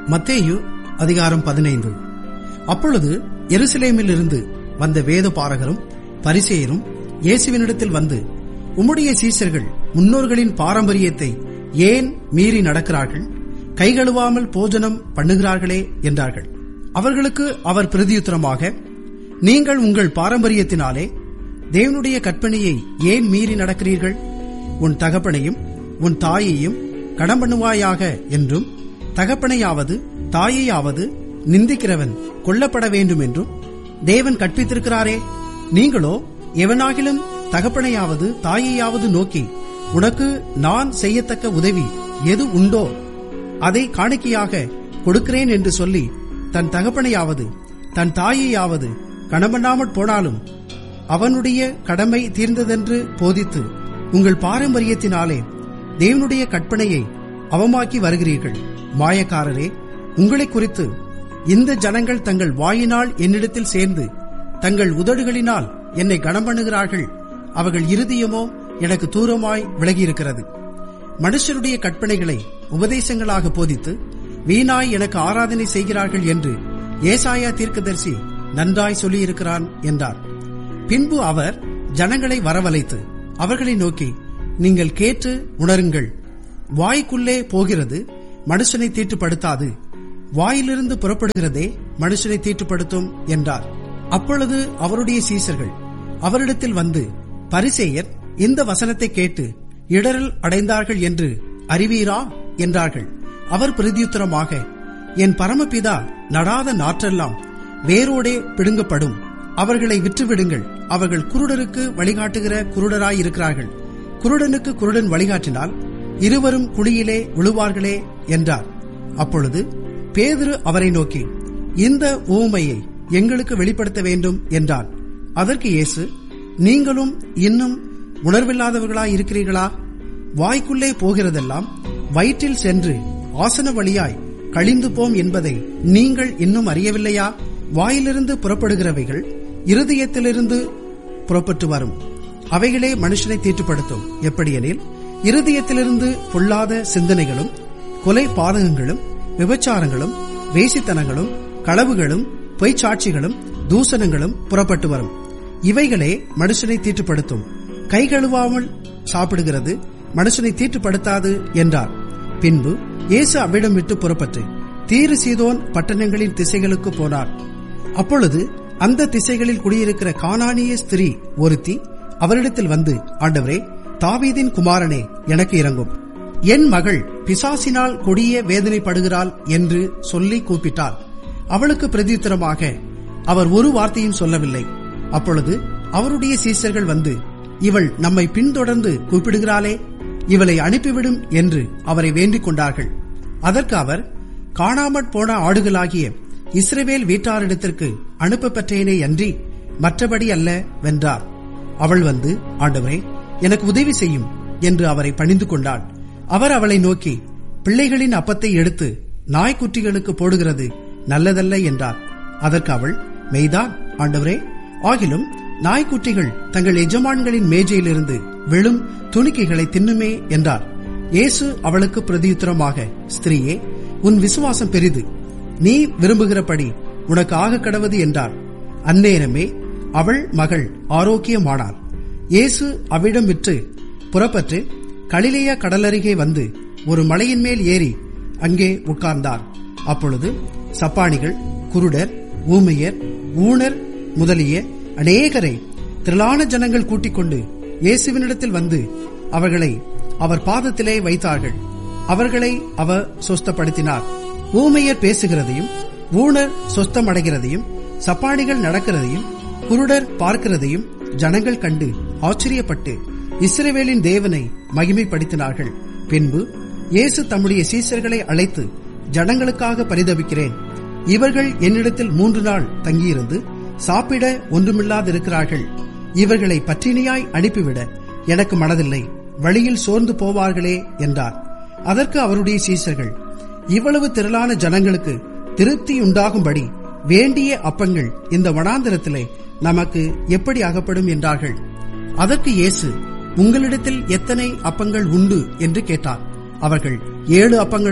மத்தேயு அதிகாரம் பதினைந்து அப்பொழுது எருசலேமிலிருந்து வந்த வேத பாரகரும் பரிசேயரும் இயேசுவினிடத்தில் வந்து உம்முடைய சீசர்கள் முன்னோர்களின் பாரம்பரியத்தை ஏன் மீறி நடக்கிறார்கள் கைகழுவாமல் போஜனம் பண்ணுகிறார்களே என்றார்கள் அவர்களுக்கு அவர் பிரதியுத்தரமாக நீங்கள் உங்கள் பாரம்பரியத்தினாலே தேவனுடைய கற்பனையை ஏன் மீறி நடக்கிறீர்கள் உன் தகப்பனையும் உன் தாயையும் கடம் பண்ணுவாயாக என்றும் தகப்பனையாவது தாயையாவது நிந்திக்கிறவன் கொல்லப்பட வேண்டும் என்றும் தேவன் கற்பித்திருக்கிறாரே நீங்களோ எவனாகிலும் தகப்பனையாவது தாயையாவது நோக்கி உனக்கு நான் செய்யத்தக்க உதவி எது உண்டோ அதை காணிக்கையாக கொடுக்கிறேன் என்று சொல்லி தன் தகப்பனையாவது தன் தாயையாவது கணவனாமற் போனாலும் அவனுடைய கடமை தீர்ந்ததென்று போதித்து உங்கள் பாரம்பரியத்தினாலே தேவனுடைய கற்பனையை அவமாக்கி வருகிறீர்கள் மாயக்காரரே உங்களை குறித்து இந்த ஜனங்கள் தங்கள் வாயினால் என்னிடத்தில் சேர்ந்து தங்கள் உதடுகளினால் என்னை கனம் பண்ணுகிறார்கள் அவர்கள் இருதயமோ எனக்கு தூரமாய் விலகியிருக்கிறது மனுஷருடைய கற்பனைகளை உபதேசங்களாக போதித்து வீணாய் எனக்கு ஆராதனை செய்கிறார்கள் என்று ஏசாயா தீர்க்கதரிசி நன்றாய் சொல்லியிருக்கிறான் என்றார் பின்பு அவர் ஜனங்களை வரவழைத்து அவர்களை நோக்கி நீங்கள் கேட்டு உணருங்கள் வாய்க்குள்ளே போகிறது மனுஷனை தீட்டுப்படுத்தாது வாயிலிருந்து புறப்படுகிறதே மனுஷனை தீட்டுப்படுத்தும் என்றார் அப்பொழுது அவருடைய சீசர்கள் அவரிடத்தில் வந்து பரிசேயர் இந்த வசனத்தை கேட்டு இடரல் அடைந்தார்கள் என்று அறிவீரா என்றார்கள் அவர் பிரதியுத்தரமாக என் பரமபிதா நடாத நாற்றெல்லாம் வேரோடே பிடுங்கப்படும் அவர்களை விற்றுவிடுங்கள் அவர்கள் குருடருக்கு வழிகாட்டுகிற குருடராயிருக்கிறார்கள் குருடனுக்கு குருடன் வழிகாட்டினால் இருவரும் குழியிலே விழுவார்களே என்றார் அப்பொழுது பேதுரு அவரை நோக்கி இந்த ஊமையை எங்களுக்கு வெளிப்படுத்த வேண்டும் என்றான் அதற்கு இயேசு நீங்களும் இன்னும் உணர்வில்லாதவர்களாய் இருக்கிறீர்களா வாய்க்குள்ளே போகிறதெல்லாம் வயிற்றில் சென்று ஆசன வழியாய் கழிந்து போம் என்பதை நீங்கள் இன்னும் அறியவில்லையா வாயிலிருந்து புறப்படுகிறவைகள் இருதயத்திலிருந்து புறப்பட்டு வரும் அவைகளே மனுஷனை தீட்டுப்படுத்தும் எப்படியெனில் இருதயத்திலிருந்து பொல்லாத சிந்தனைகளும் கொலை பாதகங்களும் விபச்சாரங்களும் வேசித்தனங்களும் களவுகளும் பொய்ச்சாட்சிகளும் தூசணங்களும் புறப்பட்டு வரும் இவைகளே மனுஷனை தீட்டுப்படுத்தும் கை கழுவாமல் சாப்பிடுகிறது மனுஷனை தீட்டுப்படுத்தாது என்றார் பின்பு இயேசு அவ்விடம் விட்டு புறப்பட்டு தீரு சீதோன் பட்டணங்களின் திசைகளுக்கு போனார் அப்பொழுது அந்த திசைகளில் குடியிருக்கிற கானானிய ஸ்திரீ ஒருத்தி அவரிடத்தில் வந்து ஆண்டவரே தாவீதின் குமாரனே எனக்கு இறங்கும் என் மகள் பிசாசினால் கொடிய வேதனைப்படுகிறாள் என்று சொல்லி கூப்பிட்டாள் அவளுக்கு பிரதியுத்தரமாக அவர் ஒரு வார்த்தையும் சொல்லவில்லை அப்பொழுது அவருடைய சீசர்கள் வந்து இவள் நம்மை பின்தொடர்ந்து கூப்பிடுகிறாளே இவளை அனுப்பிவிடும் என்று அவரை வேண்டிக் கொண்டார்கள் அதற்கு அவர் காணாமற் போன ஆடுகளாகிய இஸ்ரவேல் வீட்டாரிடத்திற்கு அனுப்ப பெற்றேனே அன்றி மற்றபடி அல்ல வென்றார் அவள் வந்து ஆண்டவரே எனக்கு உதவி செய்யும் என்று அவரை பணிந்து கொண்டாள் அவர் அவளை நோக்கி பிள்ளைகளின் அப்பத்தை எடுத்து நாய்க்குட்டிகளுக்கு போடுகிறது நல்லதல்ல என்றார் அதற்கு அவள் மெய்தான் ஆண்டவரே ஆகிலும் நாய்க்குட்டிகள் தங்கள் எஜமான்களின் மேஜையிலிருந்து விழும் துணிக்கைகளை தின்னுமே என்றார் இயேசு அவளுக்கு பிரதியுத்தரமாக ஸ்திரீயே உன் விசுவாசம் பெரிது நீ விரும்புகிறபடி உனக்கு ஆக கடவது என்றார் அந்நேரமே அவள் மகள் ஆரோக்கியமானாள் இயேசு அவ்விடம் விற்று புறப்பட்டு கலிலேய கடலருகே வந்து ஒரு மலையின் மேல் ஏறி அங்கே உட்கார்ந்தார் அப்பொழுது சப்பானிகள் குருடர் ஊமையர் ஊனர் முதலிய அநேகரை திரளான ஜனங்கள் கூட்டிக் கொண்டு இயேசுவினிடத்தில் வந்து அவர்களை அவர் பாதத்திலே வைத்தார்கள் அவர்களை அவர் சொஸ்தப்படுத்தினார் ஊமையர் பேசுகிறதையும் ஊனர் சொஸ்தம் அடைகிறதையும் சப்பானிகள் நடக்கிறதையும் குருடர் பார்க்கிறதையும் ஜனங்கள் கண்டு ஆச்சரியப்பட்டு இஸ்ரவேலின் தேவனை மகிமைப்படுத்தினார்கள் பின்பு இயேசு தம்முடைய சீசர்களை அழைத்து ஜனங்களுக்காக பரிதவிக்கிறேன் இவர்கள் என்னிடத்தில் மூன்று நாள் தங்கியிருந்து சாப்பிட ஒன்றுமில்லாதிருக்கிறார்கள் இவர்களை பட்டினியாய் அனுப்பிவிட எனக்கு மனதில்லை வழியில் சோர்ந்து போவார்களே என்றார் அதற்கு அவருடைய சீசர்கள் இவ்வளவு திரளான ஜனங்களுக்கு திருப்தி உண்டாகும்படி வேண்டிய அப்பங்கள் இந்த வனாந்திரத்திலே நமக்கு எப்படி அகப்படும் என்றார்கள் அதற்கு இயேசு உங்களிடத்தில் எத்தனை அப்பங்கள் உண்டு என்று கேட்டார் அவர்கள் ஏழு அப்பங்களும்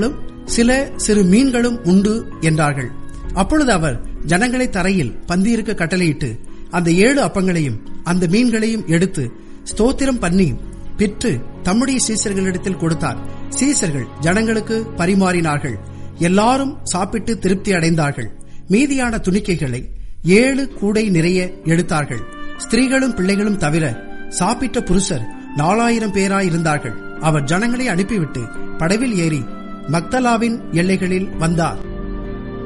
சில சிறு மீன்களும் உண்டு என்றார்கள் அப்பொழுது அவர் ஜனங்களை தரையில் பந்தியிருக்க கட்டளையிட்டு அந்த ஏழு அப்பங்களையும் அந்த மீன்களையும் எடுத்து ஸ்தோத்திரம் பண்ணி பிற்று தம்முடைய சீசர்களிடத்தில் கொடுத்தார் சீசர்கள் ஜனங்களுக்கு பரிமாறினார்கள் எல்லாரும் சாப்பிட்டு திருப்தி அடைந்தார்கள் மீதியான துணிக்கைகளை ஏழு கூடை நிறைய எடுத்தார்கள் ஸ்திரீகளும் பிள்ளைகளும் தவிர சாப்பிட்ட புருஷர் நாலாயிரம் பேராயிருந்தார்கள் அவர் ஜனங்களை அனுப்பிவிட்டு படவில் ஏறி மக்தலாவின் எல்லைகளில் வந்தார்